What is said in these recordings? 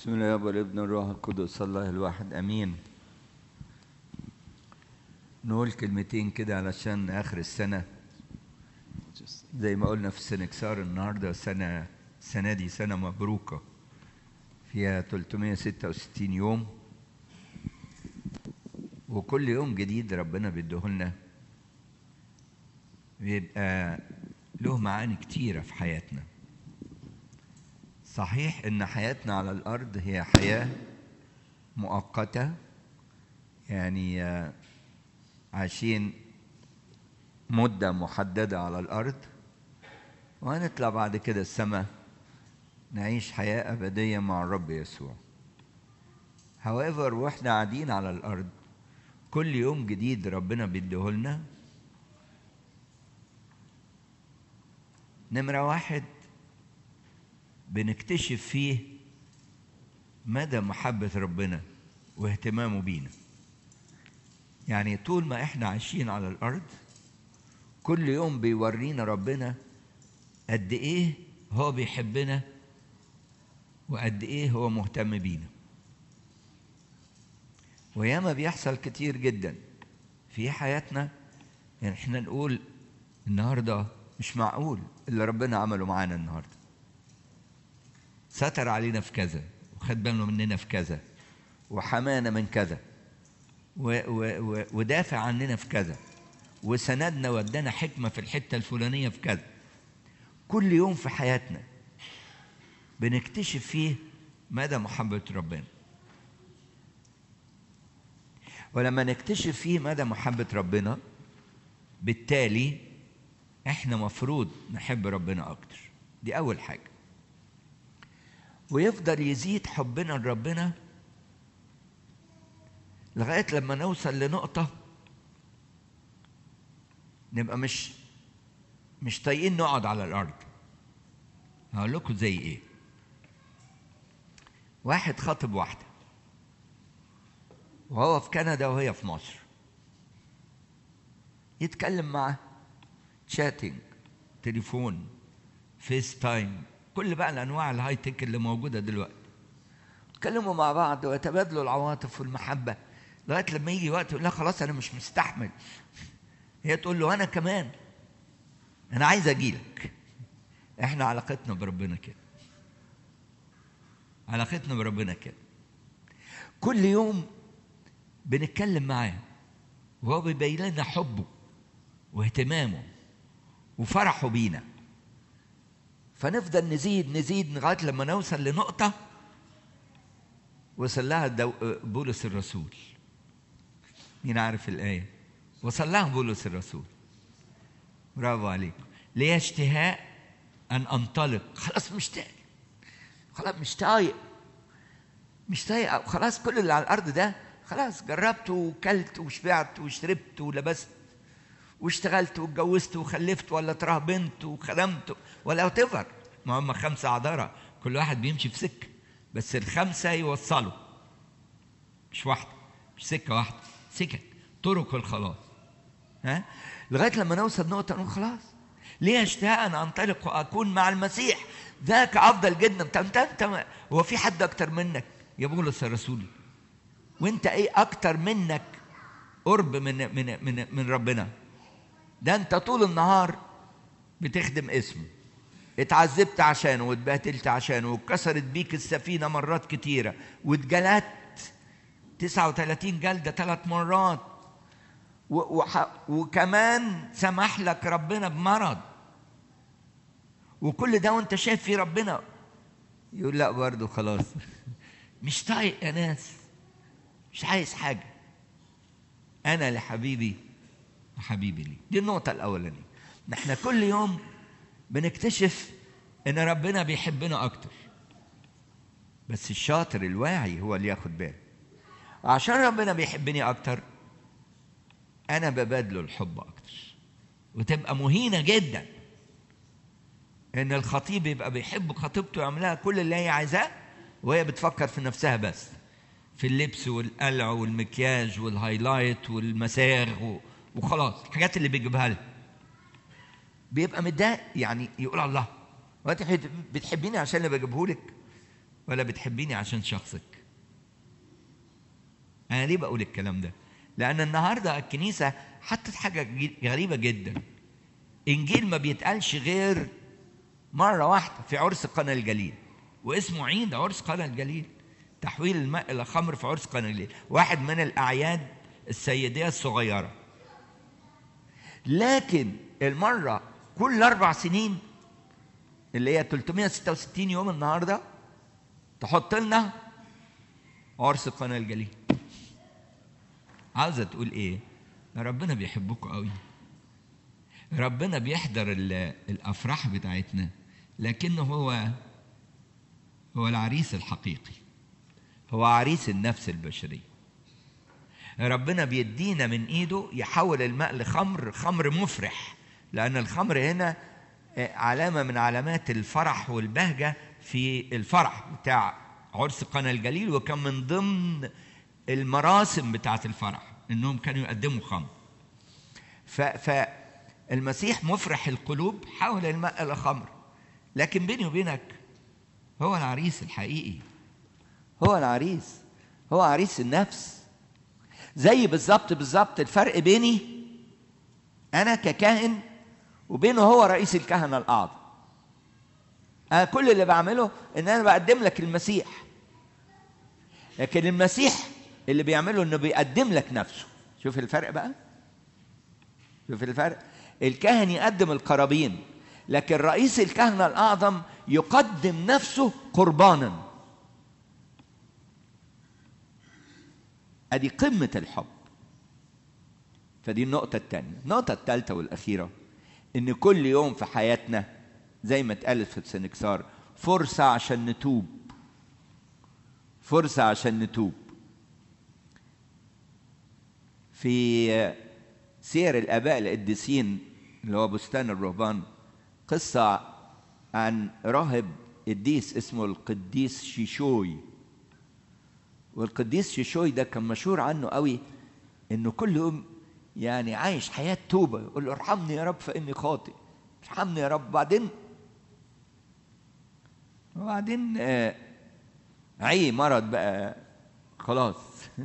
بسم الله والابن الروح القدس الله الواحد امين نقول كلمتين كده علشان اخر السنه زي ما قلنا في السنكسار النهارده سنه السنه دي سنه مبروكه فيها 366 يوم وكل يوم جديد ربنا بيديهولنا بيبقى له معاني كتيره في حياتنا صحيح ان حياتنا على الارض هي حياه مؤقته يعني آه، عايشين مده محدده على الارض وهنطلع بعد كده السماء نعيش حياه ابديه مع الرب يسوع however واحنا قاعدين على الارض كل يوم جديد ربنا بيديهولنا نمره واحد بنكتشف فيه مدى محبة ربنا واهتمامه بينا يعني طول ما احنا عايشين على الأرض كل يوم بيورينا ربنا قد ايه هو بيحبنا وقد ايه هو مهتم بينا وياما بيحصل كتير جدا في حياتنا يعني احنا نقول النهارده مش معقول اللي ربنا عمله معانا النهارده ستر علينا في كذا وخد باله مننا في كذا وحمانا من كذا و و و ودافع عننا في كذا وسندنا ودانا حكمة في الحتة الفلانية في كذا كل يوم في حياتنا بنكتشف فيه مدى محبة ربنا ولما نكتشف فيه مدى محبة ربنا بالتالي احنا مفروض نحب ربنا اكتر دي اول حاجه ويفضل يزيد حبنا لربنا لغايه لما نوصل لنقطه نبقى مش مش طايقين نقعد على الارض هقول لكم زي ايه واحد خاطب واحده وهو في كندا وهي في مصر يتكلم معاه شاتنج تليفون فيس تايم كل بقى الانواع الهاي تك اللي موجوده دلوقتي يتكلموا مع بعض ويتبادلوا العواطف والمحبه لغايه لما يجي وقت يقول لها خلاص انا مش مستحمل هي تقول له انا كمان انا عايز اجي لك احنا علاقتنا بربنا كده علاقتنا بربنا كده كل يوم بنتكلم معاه وهو بيبين لنا حبه واهتمامه وفرحه بينا فنفضل نزيد نزيد لغايه لما نوصل لنقطه وصل لها دو... بولس الرسول مين عارف الايه وصل لها بولس الرسول برافو عليكم ليا اشتهاء ان انطلق خلاص مش طايق خلاص مش طايق مش طايق خلاص كل اللي على الارض ده خلاص جربت وكلت وشبعت وشربت ولبست واشتغلت واتجوزت وخلفت ولا ترهبنت وخدمت ولا تفر ما هم خمسة عذارى كل واحد بيمشي في سكة بس الخمسة يوصلوا مش واحدة مش سكة واحدة سكك طرق الخلاص ها لغاية لما نوصل نقطة نقول خلاص ليه اشتهاء أن أنطلق وأكون مع المسيح ذاك أفضل جدا أنت أنت أنت هو في حد أكتر منك يا بولس الرسول وأنت إيه أكتر منك قرب من من من من ربنا ده انت طول النهار بتخدم اسمه اتعذبت عشانه واتبهدلت عشانه واتكسرت بيك السفينه مرات كتيره واتجلدت 39 جلده ثلاث مرات و وح وكمان سمح لك ربنا بمرض وكل ده وانت شايف فيه ربنا يقول لا برضه خلاص مش طايق يا ناس مش عايز حاجه انا لحبيبي حبيبي لي دي النقطة الأولانية نحن كل يوم بنكتشف إن ربنا بيحبنا أكتر بس الشاطر الواعي هو اللي ياخد باله عشان ربنا بيحبني أكتر أنا ببادله الحب أكتر وتبقى مهينة جدا إن الخطيب يبقى بيحب خطيبته يعملها كل اللي هي عايزاه وهي بتفكر في نفسها بس في اللبس والقلع والمكياج والهايلايت والمساغ و... وخلاص الحاجات اللي بيجيبها لها بيبقى متضايق يعني يقول الله وانت بتحبيني عشان اللي بجيبه لك ولا بتحبيني عشان شخصك انا ليه بقول الكلام ده لان النهارده الكنيسه حطت حاجه غريبه جدا انجيل ما بيتقالش غير مره واحده في عرس قنا الجليل واسمه عيد عرس قنا الجليل تحويل الماء الى خمر في عرس قنا الجليل واحد من الاعياد السيديه الصغيره لكن المره كل اربع سنين اللي هي 366 يوم النهارده تحط لنا عرس قنا الجليل عاوزه تقول ايه ربنا بيحبكم قوي ربنا بيحضر الافراح بتاعتنا لكنه هو هو العريس الحقيقي هو عريس النفس البشريه ربنا بيدينا من ايده يحول الماء لخمر خمر مفرح لان الخمر هنا علامه من علامات الفرح والبهجه في الفرح بتاع عرس قنا الجليل وكان من ضمن المراسم بتاعه الفرح انهم كانوا يقدموا خمر فالمسيح مفرح القلوب حول الماء الى خمر لكن بيني وبينك هو العريس الحقيقي هو العريس هو عريس النفس زي بالظبط بالظبط الفرق بيني انا ككاهن وبينه هو رئيس الكهنه الاعظم انا كل اللي بعمله ان انا بقدم لك المسيح لكن المسيح اللي بيعمله انه بيقدم لك نفسه شوف الفرق بقى شوف الفرق الكاهن يقدم القرابين لكن رئيس الكهنه الاعظم يقدم نفسه قربانا ادي قمه الحب فدي النقطه الثانيه النقطه الثالثه والاخيره ان كل يوم في حياتنا زي ما اتقالت في السنكسار فرصه عشان نتوب فرصه عشان نتوب في سير الاباء القديسين اللي هو بستان الرهبان قصه عن راهب قديس اسمه القديس شيشوي والقديس شيشوي ده كان مشهور عنه قوي انه كل يوم يعني عايش حياه توبه يقول له ارحمني يا رب فاني خاطئ ارحمني يا رب بعدين وبعدين آه عي مرض بقى خلاص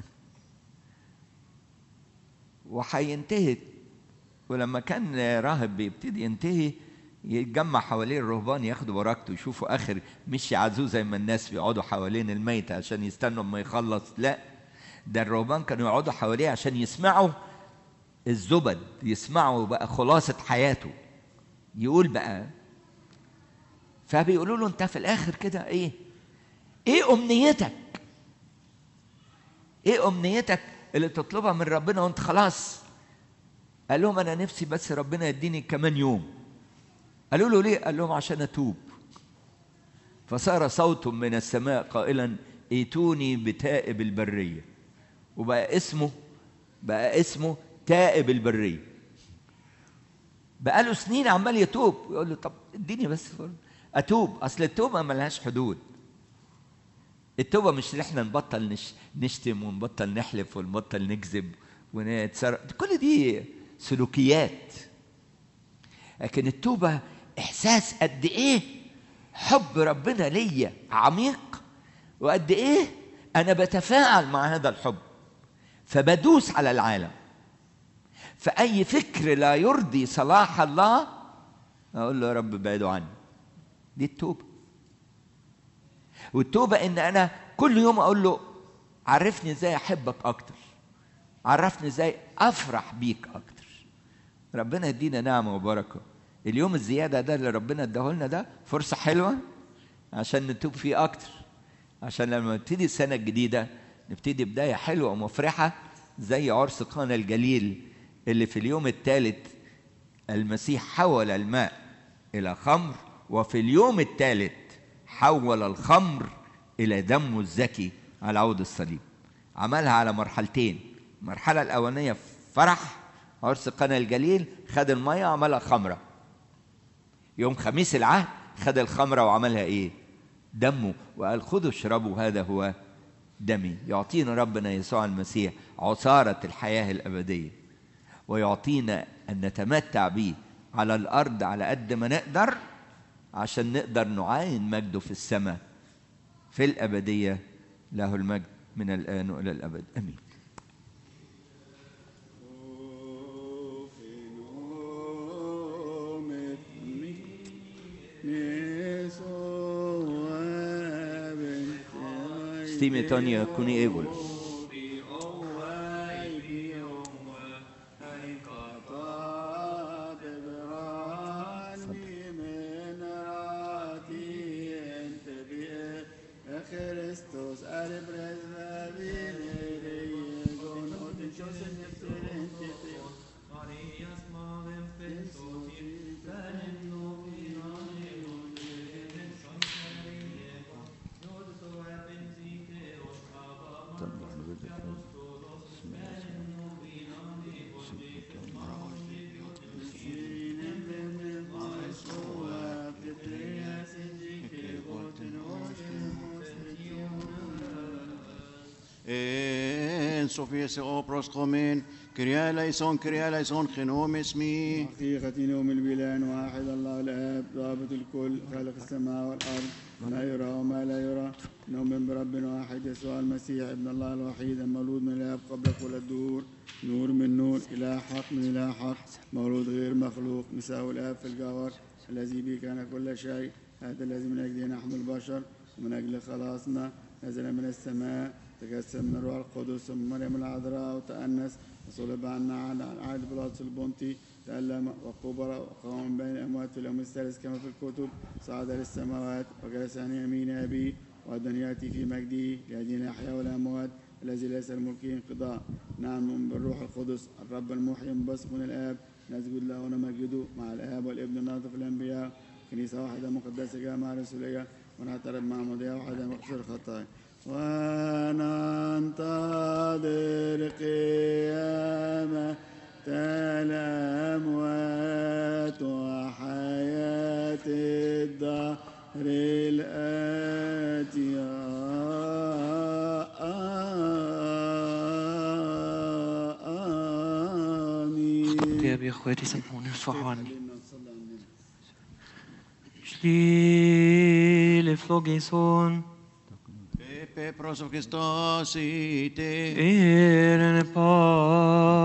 وهينتهي ولما كان راهب بيبتدي ينتهي يتجمع حواليه الرهبان ياخدوا بركته يشوفوا اخر مش يعزوه زي ما الناس بيقعدوا حوالين الميت عشان يستنوا اما يخلص لا ده الرهبان كانوا يقعدوا حواليه عشان يسمعوا الزبد يسمعوا بقى خلاصة حياته يقول بقى فبيقولوا له انت في الاخر كده ايه ايه امنيتك ايه امنيتك اللي تطلبها من ربنا وانت خلاص قال لهم انا نفسي بس ربنا يديني كمان يوم قالوا له ليه قال لهم عشان اتوب فصار صوت من السماء قائلا ائتوني بتائب البريه وبقى اسمه بقى اسمه تائب البريه بقاله سنين عمال يتوب يقول له طب اديني بس فرصة. اتوب اصل التوبه ملهاش حدود التوبه مش ان احنا نبطل نش... نشتم ونبطل نحلف ونبطل نكذب ونتسرق كل دي سلوكيات لكن التوبه احساس قد ايه حب ربنا ليا عميق وقد ايه انا بتفاعل مع هذا الحب فبدوس على العالم فاي فكر لا يرضي صلاح الله اقول له يا رب بعده عني دي التوبه والتوبه ان انا كل يوم اقول له عرفني ازاي احبك اكتر عرفني ازاي افرح بيك اكتر ربنا يدينا نعمه وبركه اليوم الزياده ده اللي ربنا اداهولنا ده فرصه حلوه عشان نتوب فيه اكتر عشان لما نبتدي السنه الجديده نبتدي بدايه حلوه ومفرحه زي عرس قانا الجليل اللي في اليوم الثالث المسيح حول الماء الى خمر وفي اليوم الثالث حول الخمر الى دمه الزكي على عود الصليب عملها على مرحلتين المرحله الاولانيه فرح عرس قنا الجليل خد الميه وعملها خمره يوم خميس العهد خد الخمره وعملها ايه دمه وقال خذوا اشربوا هذا هو دمي يعطينا ربنا يسوع المسيح عصارة الحياة الأبدية ويعطينا أن نتمتع به على الأرض على قد ما نقدر عشان نقدر نعاين مجده في السماء في الأبدية له المجد من الآن وإلى الأبد آمين Stime Tonja kuni Egul. Christus är Marias magen Christus till världen och finalen och En Sofia o proscomen, Kyria eleison, Kyria eleison, genom اسمي حقيقة يوم البلان واحد الله الآب ضابط الكل خالق السماء والأرض ما يرى وما لا يرى نؤمن برب واحد يسوع المسيح ابن الله الوحيد المولود من الآب قبل كل الدهور نور من نور إله حق من إله حق مولود غير مخلوق مساوي الآب في الجوهر الذي به كان كل شيء هذا الذي من أجله نحن البشر ومن أجل خلاصنا نزل من السماء تجسد من الروح القدس ومن مريم العذراء وتأنس وصلب عنا على عهد بلاطس البنطي تألم وقبر وقام من بين الأموات في اليوم الثالث كما في الكتب صعد للسماوات وجلس عن يمين أبيه وأيضا يأتي في مجده ليدين الأحياء والأموات الذي ليس الملك انقضاء نعم بالروح القدس الرب المحيي منبثق من الآب نسجد له ونمجده مع الآب والابن الناطق الأنبياء كنيسة واحدة مقدسة جامعة رسولية ونعترف مع مضيعة واحدة مغفر الخطايا وننتظر قيامة الأموات وحياة الدهر الآتية آمين يا أبي أخواتي سامحوني اصفحوا عني خلينا نصلي على النبي. Stille flogison, Επέ προς ο Χριστός είτε Eren paz.